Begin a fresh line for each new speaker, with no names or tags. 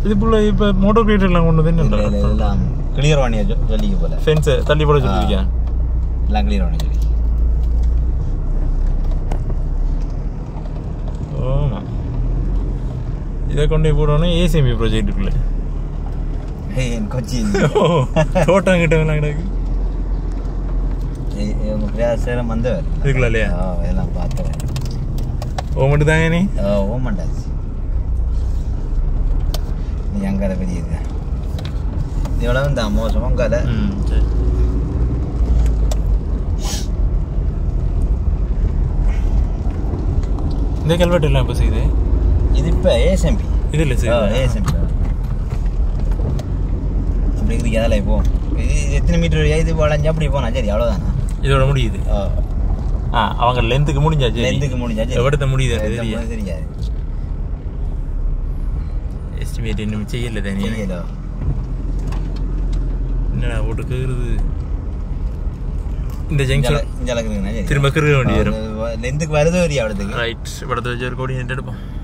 இதுக்குள்ள இப்ப motor great எல்லாம் கொண்டு வந்து
இல்ல, இல்ல, எல்லாம் கிளியர் வாணியா சொ- சொல்லிக்க போல
ஃபென்ஸ் தள்ளி போட சொல்லிருக்கேன்
எல்லாம் கிளியர் வாணி சொல்லி
ஆமா இதை கொண்டு போய் போடணும் ஏசிஎம்பி ப்ராஜெக்ட்டுக்குள்ள
என் கொச்சி
தோட்டம் கிட்ட எல்லாம் கிடக்கு
உங்க பிரயாசம் வந்தவர்
இருக்குல்ல இல்லையா?
ஆ, எல்லாம் பார்த்தவர்
ஓ மட்டும் தாங்க நீ
ஆ, ஓமண்டாச்சு நீ அங்கே பெரிய இது இவ்வளவு தான் மோசமாக கதை
ம் சரி இந்த கல்வெட்டு எல்லாம் இப்போ செய்யுது
இது இப்போ ஏஎஸ்எம்பி
இது இல்லை செய்யுது
ஏஎஸ்எம்பி அப்படி இருக்குது அதில் இப்போ இது எத்தனை மீட்டர் இது வளைஞ்சு அப்படி போனா சரி அவ்வளோதானா
இதோட முடியுது ஆ அவங்க லென்த்துக்கு முடிஞ்சாச்சு
லென்த்துக்கு முடிஞ்சா சரி
எவ்வளோத்த முடியுது
எவ்வளவு
தெரியாது
தெரியாது
எஸ்டிமேட் இன்னும் செய்யல தானே
தெரியல
என்னடா போட்டு கேக்குறது இந்த ஜங்ஷன்
இஞ்சலக்கு இருக்குண்ணா சரி
திரும்ப கிருக வேண்டி வரும்
லென்த்துக்கு வருது வரி அவ்வளோத்துக்கு
ரைட் படத்தை வச்சு ஒரு கோடி எடுப்போம்